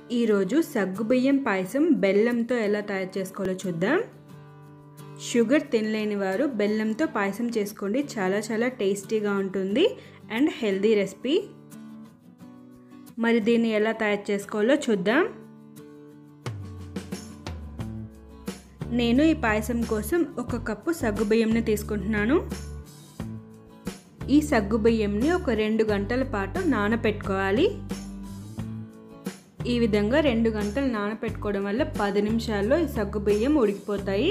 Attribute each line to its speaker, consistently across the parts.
Speaker 1: ఈరోజు సగ్గుబియ్యం పాయసం బెల్లంతో ఎలా తయారు చేసుకోవాలో చూద్దాం షుగర్ తినలేని వారు బెల్లంతో పాయసం చేసుకోండి చాలా చాలా టేస్టీగా ఉంటుంది అండ్ హెల్దీ రెసిపీ మరి దీన్ని ఎలా తయారు చేసుకోవాలో చూద్దాం నేను ఈ పాయసం కోసం ఒక కప్పు సగ్గుబియ్యంని తీసుకుంటున్నాను ఈ సగ్గుబియ్యంని ఒక రెండు గంటల పాటు నానపెట్టుకోవాలి ఈ విధంగా రెండు గంటలు నానపెట్టుకోవడం వల్ల పది నిమిషాల్లో ఈ సగ్గుబియ్యం ఉడికిపోతాయి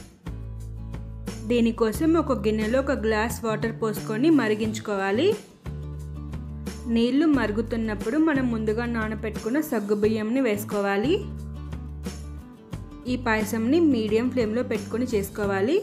Speaker 1: దీనికోసం ఒక గిన్నెలో ఒక గ్లాస్ వాటర్ పోసుకొని మరిగించుకోవాలి నీళ్లు మరుగుతున్నప్పుడు మనం ముందుగా నానపెట్టుకున్న సగ్గుబియ్యంని వేసుకోవాలి ఈ పాయసంని మీడియం ఫ్లేమ్లో పెట్టుకొని చేసుకోవాలి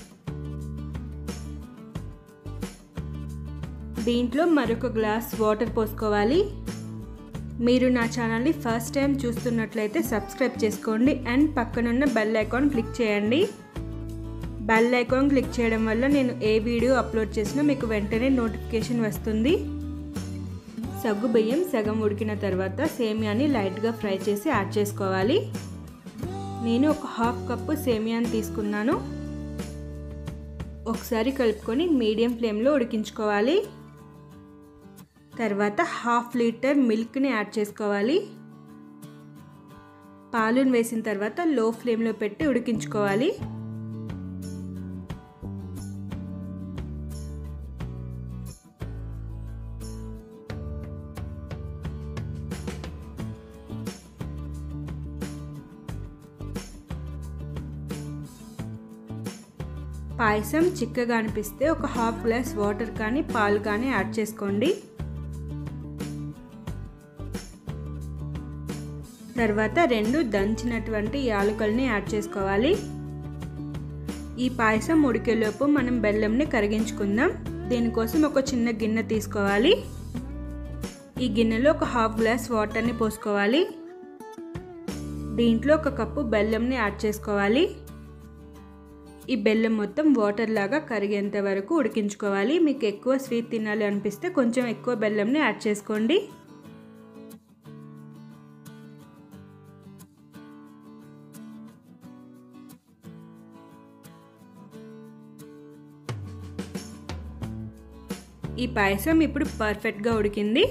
Speaker 1: దీంట్లో మరొక గ్లాస్ వాటర్ పోసుకోవాలి మీరు నా ఛానల్ని ఫస్ట్ టైం చూస్తున్నట్లయితే సబ్స్క్రైబ్ చేసుకోండి అండ్ పక్కనున్న బెల్ ఐకాన్ క్లిక్ చేయండి బెల్ ఐకాన్ క్లిక్ చేయడం వల్ల నేను ఏ వీడియో అప్లోడ్ చేసినా మీకు వెంటనే నోటిఫికేషన్ వస్తుంది సగ్గు బియ్యం సగం ఉడికిన తర్వాత సేమియాని లైట్గా ఫ్రై చేసి యాడ్ చేసుకోవాలి నేను ఒక హాఫ్ కప్పు సేమియాని తీసుకున్నాను ఒకసారి కలుపుకొని మీడియం ఫ్లేమ్లో ఉడికించుకోవాలి తర్వాత హాఫ్ లీటర్ మిల్క్ని యాడ్ చేసుకోవాలి పాలుని వేసిన తర్వాత లో ఫ్లేమ్లో పెట్టి ఉడికించుకోవాలి పాయసం చిక్కగా అనిపిస్తే ఒక హాఫ్ గ్లాస్ వాటర్ కానీ పాలు కానీ యాడ్ చేసుకోండి తర్వాత రెండు దంచినటువంటి యాలకుల్ని యాడ్ చేసుకోవాలి ఈ పాయసం ఉడికేలోపు మనం బెల్లంని కరిగించుకుందాం దీనికోసం ఒక చిన్న గిన్నె తీసుకోవాలి ఈ గిన్నెలో ఒక హాఫ్ గ్లాస్ వాటర్ని పోసుకోవాలి దీంట్లో ఒక కప్పు బెల్లంని యాడ్ చేసుకోవాలి ఈ బెల్లం మొత్తం వాటర్ లాగా కరిగేంత వరకు ఉడికించుకోవాలి మీకు ఎక్కువ స్వీట్ తినాలి అనిపిస్తే కొంచెం ఎక్కువ బెల్లంని యాడ్ చేసుకోండి ఈ పాయసం ఇప్పుడు పర్ఫెక్ట్గా ఉడికింది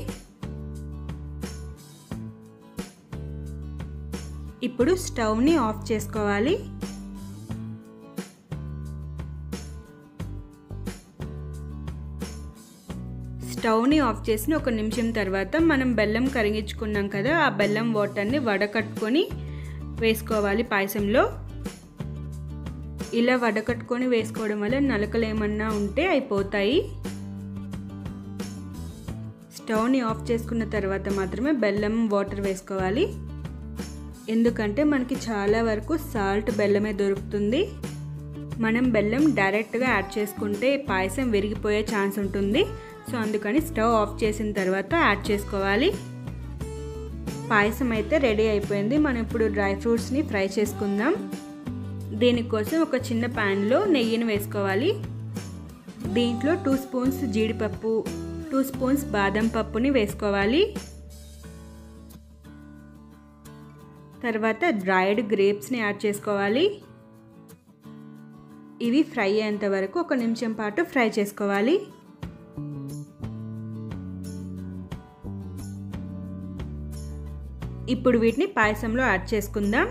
Speaker 1: ఇప్పుడు స్టవ్ని ఆఫ్ చేసుకోవాలి స్టవ్ని ఆఫ్ చేసిన ఒక నిమిషం తర్వాత మనం బెల్లం కరిగించుకున్నాం కదా ఆ బెల్లం వాటర్ని వడకట్టుకొని వేసుకోవాలి పాయసంలో ఇలా వడకట్టుకొని వేసుకోవడం వల్ల నలకలు ఏమన్నా ఉంటే అయిపోతాయి స్టవ్ని ఆఫ్ చేసుకున్న తర్వాత మాత్రమే బెల్లం వాటర్ వేసుకోవాలి ఎందుకంటే మనకి చాలా వరకు సాల్ట్ బెల్లమే దొరుకుతుంది మనం బెల్లం డైరెక్ట్గా యాడ్ చేసుకుంటే పాయసం విరిగిపోయే ఛాన్స్ ఉంటుంది సో అందుకని స్టవ్ ఆఫ్ చేసిన తర్వాత యాడ్ చేసుకోవాలి పాయసం అయితే రెడీ అయిపోయింది మనం ఇప్పుడు డ్రై ఫ్రూట్స్ని ఫ్రై చేసుకుందాం దీనికోసం ఒక చిన్న ప్యాన్లో నెయ్యిని వేసుకోవాలి దీంట్లో టూ స్పూన్స్ జీడిపప్పు టూ స్పూన్స్ బాదం పప్పుని వేసుకోవాలి తర్వాత డ్రైడ్ గ్రేప్స్ని యాడ్ చేసుకోవాలి ఇవి ఫ్రై అయ్యేంత వరకు ఒక నిమిషం పాటు ఫ్రై చేసుకోవాలి ఇప్పుడు వీటిని పాయసంలో యాడ్ చేసుకుందాం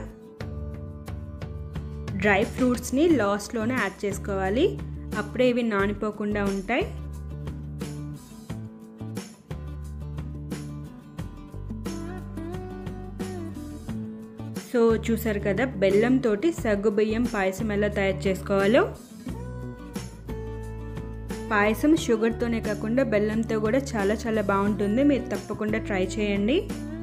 Speaker 1: డ్రై ఫ్రూట్స్ని లాస్ట్లోనే యాడ్ చేసుకోవాలి అప్పుడే ఇవి నానిపోకుండా ఉంటాయి సో చూసారు కదా బెల్లంతో సగ్గుబియ్యం పాయసం ఎలా తయారు చేసుకోవాలో పాయసం షుగర్తోనే కాకుండా బెల్లంతో కూడా చాలా చాలా బాగుంటుంది మీరు తప్పకుండా ట్రై చేయండి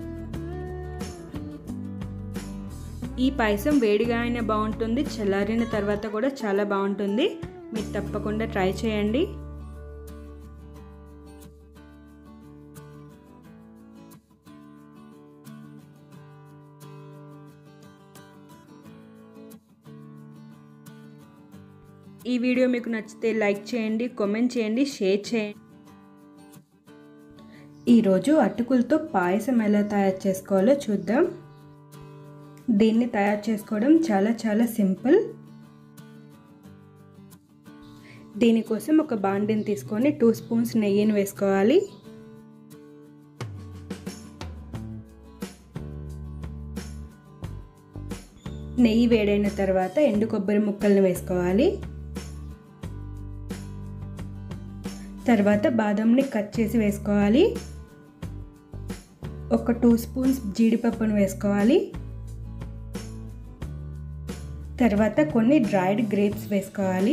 Speaker 1: ఈ పాయసం వేడిగా అయినా బాగుంటుంది చల్లారిన తర్వాత కూడా చాలా బాగుంటుంది మీరు తప్పకుండా ట్రై చేయండి ఈ వీడియో మీకు నచ్చితే లైక్ చేయండి కామెంట్ చేయండి షేర్ చేయండి ఈరోజు అటుకులతో పాయసం ఎలా తయారు చేసుకోవాలో చూద్దాం దీన్ని తయారు చేసుకోవడం చాలా చాలా సింపుల్ దీనికోసం ఒక బాండిని తీసుకొని టూ స్పూన్స్ నెయ్యిని వేసుకోవాలి నెయ్యి వేడైన తర్వాత ఎండు కొబ్బరి ముక్కల్ని వేసుకోవాలి తర్వాత బాదంని కట్ చేసి వేసుకోవాలి ఒక టూ స్పూన్స్ జీడిపప్పును వేసుకోవాలి తర్వాత కొన్ని డ్రైడ్ గ్రేప్స్ వేసుకోవాలి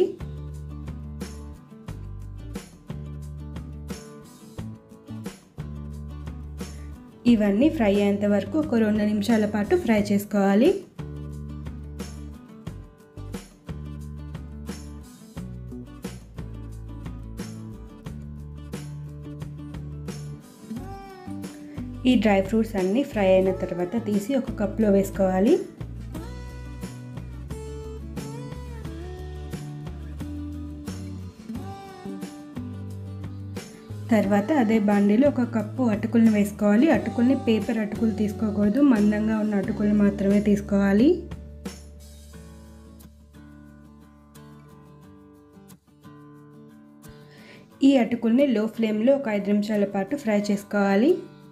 Speaker 1: ఇవన్నీ ఫ్రై అయ్యేంత వరకు ఒక రెండు నిమిషాల పాటు ఫ్రై చేసుకోవాలి ఈ డ్రై ఫ్రూట్స్ అన్నీ ఫ్రై అయిన తర్వాత తీసి ఒక కప్లో వేసుకోవాలి తర్వాత అదే బాండీలో ఒక కప్పు అటుకుల్ని వేసుకోవాలి అటుకుల్ని పేపర్ అటుకులు తీసుకోకూడదు మందంగా ఉన్న అటుకుల్ని మాత్రమే తీసుకోవాలి ఈ అటుకుల్ని లో ఫ్లేమ్లో ఒక ఐదు నిమిషాల పాటు ఫ్రై చేసుకోవాలి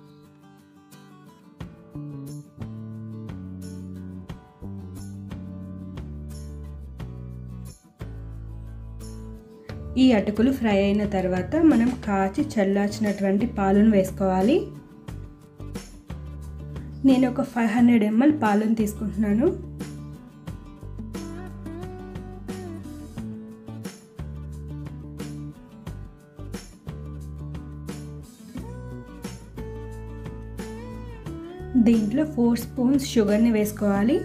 Speaker 1: ఈ అటుకులు ఫ్రై అయిన తర్వాత మనం కాచి చల్లార్చినటువంటి పాలను వేసుకోవాలి నేను ఒక ఫైవ్ హండ్రెడ్ ఎంఎల్ పాలను తీసుకుంటున్నాను దీంట్లో ఫోర్ స్పూన్స్ షుగర్ని వేసుకోవాలి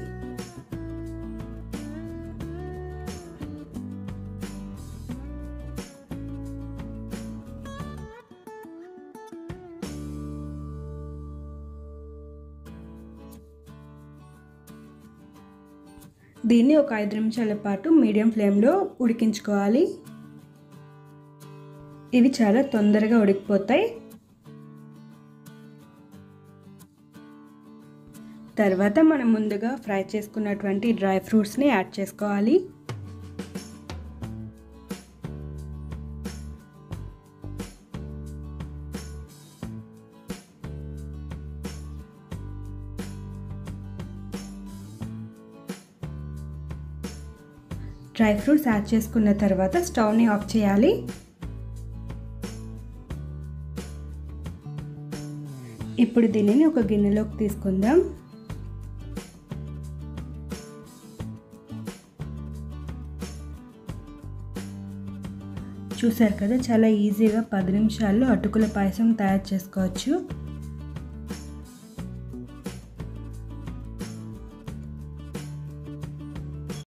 Speaker 1: దీన్ని ఒక ఐదు నిమిషాల పాటు మీడియం ఫ్లేమ్లో ఉడికించుకోవాలి ఇవి చాలా తొందరగా ఉడికిపోతాయి తర్వాత మనం ముందుగా ఫ్రై చేసుకున్నటువంటి డ్రై ఫ్రూట్స్ని యాడ్ చేసుకోవాలి డ్రై ఫ్రూట్స్ యాడ్ చేసుకున్న తర్వాత స్టవ్ని ఆఫ్ చేయాలి ఇప్పుడు దీనిని ఒక గిన్నెలోకి తీసుకుందాం చూసారు కదా చాలా ఈజీగా పది నిమిషాల్లో అటుకుల పాయసం తయారు చేసుకోవచ్చు